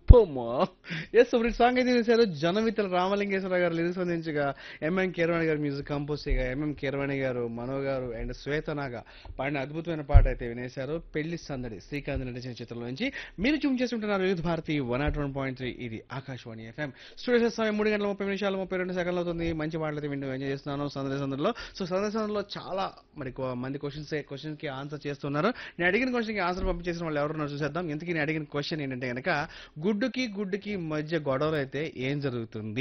పొమ్మో yes ఇప్పుడు song అయితే చేశారు జనమిత్ర రామలింగేశ్వర గారు లిరిక్స్ అందించగా M M Keeravani garu music compose చేయగా ఎంఎం కీరవాణి గారు మనో గారు అండ్ శ్వేతనాగా పాడిన అద్భుతమైన పాట అయితే వినేశారు పెళ్లి సందడి శ్రీకాంత్ నటించిన చిత్రంలో నుంచి మీరు చూమ్ చేస్తుంటున్నారు వివిధ Bharati one nought one point three ఇది ఆకాశవాణి ఎఫ్ఎం స్టూడియో సమయం మూడు గంటల ముప్పై నిమిషాలు ముప్పై రెండు సెకండ్లు అవుతుంది మంచి పాటలు అయితే వింటూ ఎంజాయ్ చేస్తున్నాను సందడి సందడిలో సో సందడి సందడిలో చాలా మరి కొ- మంది క్వశ్చన్స్ క్వశ్చన్స్ కి ఆన్సర్ చేస్తున్నారు నేను అడిగిన క్వశ్చన్ కి ఆన్సర్ పంపించేసిన వాళ్ళు ఎవరున్నారో చూసేద్దాం ఇంతకీ నేను అడిగిన క్వశ్చన్ ఏంటంటే కనుక గుడ్డుకి గుడ్డుకి మధ్య గొడవలు అయితే ఏం జరుగుతుంది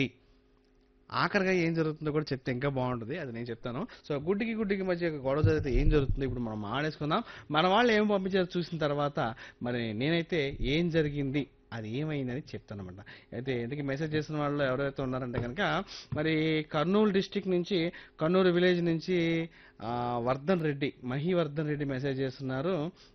ఆఖరిగా ఏం జరుగుతుందో కూడా చెప్తే ఇంకా బాగుంటుంది అది నేను చెప్తాను సో గుడ్డికి గుడ్డికి మధ్య గొడవ జరిగితే ఏం జరుగుతుంది ఇప్పుడు మనం ఆడేసుకుందాం మన వాళ్ళు ఏం పంపించారో చూసిన తర్వాత మరి నేనైతే ఏం జరిగింది అది ఏమైందని చెప్తాను అనమాట అయితే ఇంతకీ మెసేజ్ చేసిన వాళ్ళు ఎవరైతే ఉన్నారంటే కనుక మరి కర్నూలు డిస్టిక్ నుంచి కర్నూలు విలేజ్ నుంచి ఆ, వర్ధన్ రెడ్డి మహీవర్ధన్ రెడ్డి మెసేజ్ చేస్తున్నారు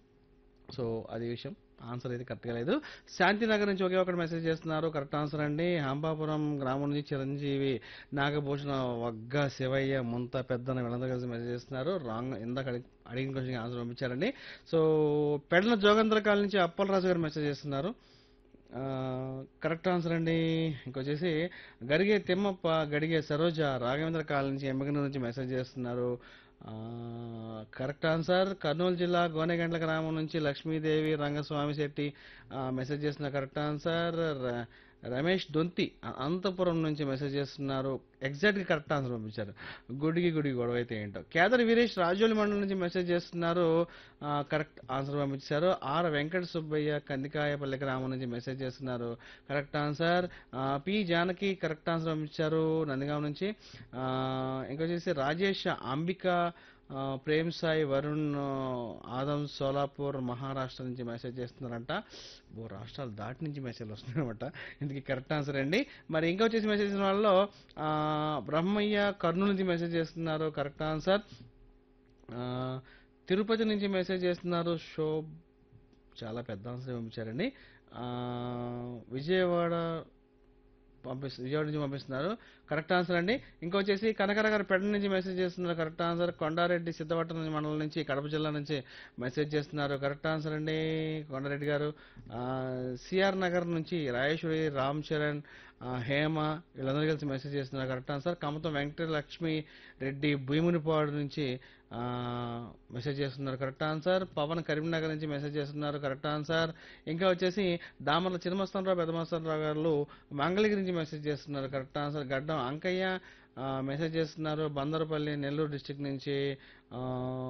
సో అది విషయం ఆన్సర్ అయితే కరెక్ట్గా లేదు శాంతినగర్ నుంచి ఒకే ఒకటి మెసేజ్ చేస్తున్నారు కరెక్ట్ ఆన్సర్ అండి హంపాపురం గ్రామం నుంచి చిరంజీవి నాగభూషణ వగ్గ శివయ్య ముంత పెద్దన వీళ్ళందరూ కలిసి మెసేజ్ చేస్తున్నారు రాంగ్ ఇందాక అడిగి- అడిగిన క్వశ్చన్ ఆన్సర్ పంపించారండి సో పెడల జోగేంద్ర కాలనీ నుంచి అప్పలరాజు గారు మెసేజ్ చేస్తున్నారు ఆ, కరెక్ట్ ఆన్సర్ అండి ఇంకొచ్చేసి గడిగే తిమ్మప్ప గడిగే సరోజ రాఘవేంద్ర కాలనీ నుంచి ఎమ్మగనూరు నుంచి మెసేజ్ చేస్తున్నారు ఆ, కరెక్ట్ ఆన్సర్ కర్నూలు జిల్లా గోనెగండ్ల గ్రామం నుంచి లక్ష్మీదేవి రంగస్వామి శెట్టి ఆ, మెసేజ్ చేసిన కరెక్ట్ ఆన్సర్ ర- రమేష్ దొంతి అ- అనంతపురం నుంచి మెసేజ్ చేస్తున్నారు ఎగ్జాక్ట్గా కరెక్ట్ ఆన్సర్ పంపించారు గుడికి గుడికి గొడవ అయితే ఏంటో కేదర్ వీరేష్ రాజోలి మండలం నుంచి మెసేజ్ చేస్తున్నారు ఆ, కరెక్ట్ ఆన్సర్ పంపించారు ఆర్ వెంకట సుబ్బయ్య కందికాయపల్లి గ్రామం నుంచి మెసేజ్ చేస్తున్నారు కరెక్ట్ ఆన్సర్ ఆ, పి జానకి కరెక్ట్ ఆన్సర్ పంపించారు నందిగాం నుంచి ఆ, ఇంకొచ్చేసి రాజేష్ అంబిక ఆ, ప్రేమ్ సాయి వరుణ్ ఆ, ఆదం సోలాపూర్ మహారాష్ట్ర నుంచి మెసేజ్ చేస్తున్నారంట ఓ రాష్ట్రాలు దాటి నుంచి మెసేజ్ వస్తున్నాయన్నమాట ఇందుకు కరెక్ట్ ఆన్సర్ అండి మరి ఇంకా వచ్చేసి మెసేజ్ చేసిన వాళ్ళలో ఆ, బ్రహ్మయ్య కర్నూలు నుంచి మెసేజ్ చేస్తున్నారు కరెక్ట్ ఆన్సర్ ఆ, తిరుపతి నుంచి మెసేజ్ చేస్తున్నారు షో చాలా పెద్ద ఆన్సర్ పంపించారండి ఆ, విజయవాడ పంపిస్తు విజయవాడ నుంచి పంపిస్తున్నారు కరెక్ట్ ఆన్సర్ అండి ఇంకొచ్చేసి కనకర గారు పెడ నుంచి మెసేజ్ చేస్తున్నారు కరెక్ట్ ఆన్సర్ కొండారెడ్డి సిద్ధపట్నం నుంచి మండలం నుంచి కడప జిల్లా నుంచి మెసేజ్ చేస్తున్నారు కరెక్ట్ ఆన్సర్ అండి కొండారెడ్డి గారు సిఆర్ నగర్ నుంచి రాజేశ్వరి రామ్ చరణ్ ఆ, హేమ వీళ్ళందరూ కలిసి మెసేజ్ చేస్తున్నారు కరెక్ట్ ఆన్సర్ కమతం వెంకట లక్ష్మి రెడ్డి భూమునిపాడు నుంచి ఆ, మెసేజ్ చేస్తున్నారు కరెక్ట్ ఆన్సర్ పవన్ కరీంనగర్ నుంచి మెసేజ్ చేస్తున్నారు కరెక్ట్ ఆన్సర్ ఇంకా వచ్చేసి దామర్ల చిన్నమస్తానరావు పెద్దమస్తానరావు గారు మంగళగిరి నుంచి మెసేజ్ చేస్తున్నారు కరెక్ట్ ఆన్సర్ గడ్డం అంకయ్య ఆ, మెసేజ్ చేస్తున్నారు బందరపల్లి నెల్లూరు డిస్టిక్ నుంచి ఆ,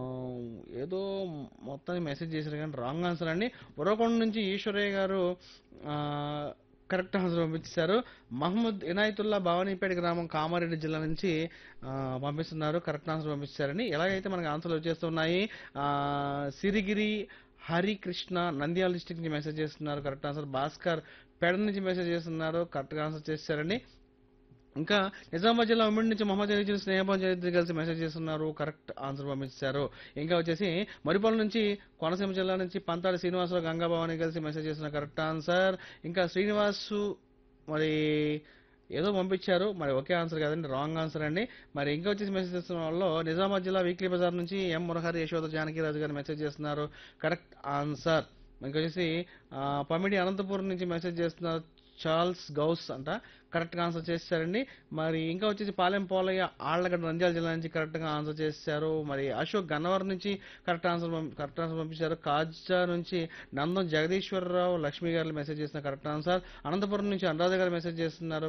ఏదో మొత్తానికి మెసేజ్ చేశారు కానీ రాంగ్ ఆన్సర్ అండి ఉరవకొండ నుంచి ఈశ్వరయ్య గారు ఆ, కరెక్ట్ ఆన్సర్ పంపించారు మహమ్మద్ ఇనాయతుల్లా భవానీపేట గ్రామం కామారెడ్డి జిల్లా నుంచి ఆ, పంపిస్తున్నారు కరెక్ట్ ఆన్సర్ పంపించారని ఎలాగైతే మనకి ఆన్సర్లు వచ్చేస్తున్నాయి ఆ, సిరిగిరి హరికృష్ణ నంద్యాల డిస్టిక్ నుంచి మెసేజ్ చేస్తున్నారు కరెక్ట్ ఆన్సర్ భాస్కర్ పెడ నుంచి మెసేజ్ చేస్తున్నారు కరెక్ట్గా ఆన్సర్ చేశారండి ఇంకా నిజామాబాద్ జిల్లా ఉమ్మడి నుంచి మహమ్మద్ అలీ స్నేహభావం చరిత్ర కలిసి మెసేజ్ చేస్తున్నారు కరెక్ట్ ఆన్సర్ పంపించారు ఇంకా వచ్చేసి మరిపల్లి నుంచి కోనసీమ జిల్లా నుంచి పంతాడి శ్రీనివాసరావు గంగాభవాని కలిసి మెసేజ్ చేస్తున్నారు కరెక్ట్ ఆన్సర్ ఇంకా శ్రీనివాసు మరి ఏదో పంపించారు మరి ఒకే ఆన్సర్ కాదండి రాంగ్ ఆన్సర్ అండి మరి ఇంకా వచ్చేసి మెసేజ్ చేస్తున్న వాళ్ళు నిజామాబాద్ జిల్లా వీక్లీ బజార్ నుంచి ఎం మురహరి యశోద జానకిరాజు గారు మెసేజ్ చేస్తున్నారు కరెక్ట్ ఆన్సర్ ఇంకా వచ్చేసి ఆ, పమిడి అనంతపురం నుంచి మెసేజ్ చేస్తున్నారు చార్ల్స్ గౌస్ అంట కరెక్ట్గా ఆన్సర్ చేశారండి మరి ఇంకా వచ్చేసి పాలెం పోలయ్య ఆళ్లగడ్డ నంద్యాల జిల్లా నుంచి కరెక్ట్గా ఆన్సర్ చేశారు మరి అశోక్ గన్నవరం నుంచి కరెక్ట్ ఆన్సర్ పంపి- కరెక్ట్ ఆన్సర్ పంపించారు కాజా నుంచి నందం జగదీశ్వరరావు లక్ష్మి గారు మెసేజ్ చేసిన కరెక్ట్ ఆన్సర్ అనంతపురం నుంచి అనురాధ గారు మెసేజ్ చేస్తున్నారు